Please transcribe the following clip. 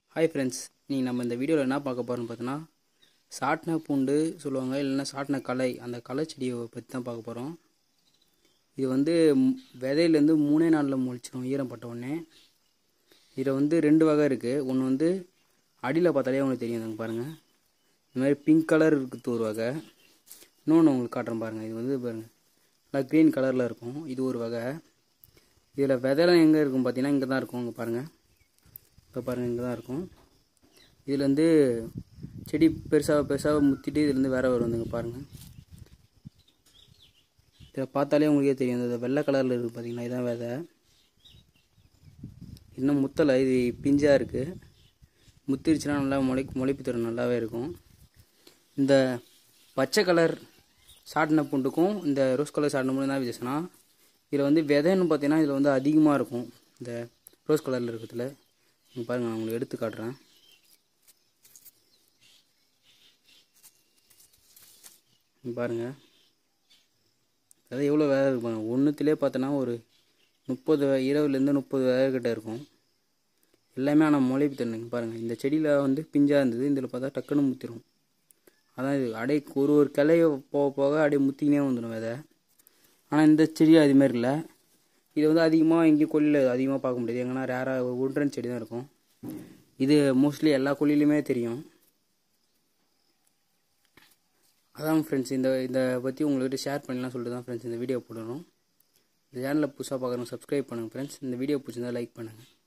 hi friends நீங்கள் நம்ம இந்த வீடியோவில் என்ன பார்க்க போகிறோம்னு பார்த்தோன்னா சாட்டின பூண்டு சொல்லுவாங்க இல்லைன்னா சாட்டின களை அந்த களை செடியை பற்றி தான் பார்க்க போகிறோம் இது வந்து ம், விதையிலேருந்து மூணே நாளில் முளைச்சிரும் ஈரம் பட்ட உடனே இதில் வந்து ரெண்டு வகை இருக்குது ஒன்று வந்து அடியில் பார்த்தாலே உங்களுக்கு தெரியும் இங்க பாருங்கள் இந்த மாதிரி பிங்க் கலர் இருக்குது ஒரு வகை இன்னொன்று உங்களுக்கு காட்டுறேன் பாருங்கள் இது வந்து பாருங்கள் நல்லா க்ரீன் கலரில் இருக்கும் இது ஒரு வகை இதில் விதைலாம் எங்கே இருக்கும் பார்த்தீங்கன்னா இங்கே தான் இருக்கும் இங்கே பாருங்கள் இப்போ பாருங்கள் இங்கே தான் இருக்கும் இதில் வந்து செடி பெருசாக பெருசாக முத்திட்டு இதுலேருந்து வேற வரும் இங்கே பாருங்கள் இதை பார்த்தாலே உங்களுக்கே தெரியும் இந்த வெள்ளை கலரில் இருக்குது பார்த்தீங்கன்னா இதான் விதை இன்னும் முத்தலை இது பிஞ்சாக இருக்குது முத்திருச்சுன்னா நல்லா முளை முளைப்பு தரும் நல்லாவே இருக்கும் இந்த பச்சை கலர் சாட்டின பூண்டுக்கும் இந்த ரோஸ் கலர் சாட்டின பூண்டு என்ன வித்தியாசம்னா இதில் வந்து விதைன்னு பார்த்தீங்கன்னா இதில் வந்து அதிகமாக இருக்கும் இந்த ரோஸ் கலரில் இருக்கிறதுல இங்க பாருங்க நான் உங்களுக்கு எடுத்து காட்டுறேன் இங்க பாருங்க அதாவது எவ்வளோ விதை இருக்கு பாருங்க ஒன்றுத்துலேயே பார்த்தோன்னா ஒரு முப்பது இருபதுலேருந்து முப்பது விதை கிட்ட இருக்கும் எல்லாமே ஆனால் முளைப்பு தண்ணுங்க பாருங்கள் இந்த செடியில் வந்து பிஞ்சாக இருந்தது இதில் பார்த்தா டக்குன்னு முத்திரும் அதான் இது அப்படியே ஒரு ஒரு கிளைய போக போக அப்படியே முத்திக்கினே வந்துடும் விதை ஆனால் இந்த செடி அது மாதிரி இல்லை இது வந்து அதிகமாக எங்கேயும் கொல்லியில் அதிகமாக பார்க்க முடியாது எங்கன்னா ரேராக உட்ரன் செடி தான் இருக்கும் இது மோஸ்ட்லி எல்லா கொல்லிலையுமே தெரியும் அதான் ஃப்ரெண்ட்ஸ் இந்த இந்த பற்றி உங்கள்கிட்ட ஷேர் பண்ணலாம் சொல்லிட்டு தான் ஃப்ரெண்ட்ஸ் இந்த வீடியோ போடணும் இந்த சேனலில் புதுசாக பார்க்குறவங்க சப்ஸ்கிரைப் பண்ணுங்கள் ஃப்ரெண்ட்ஸ் இந்த வீடியோ பிடிச்சிருந்தா லைக் பண்ணுங்கள்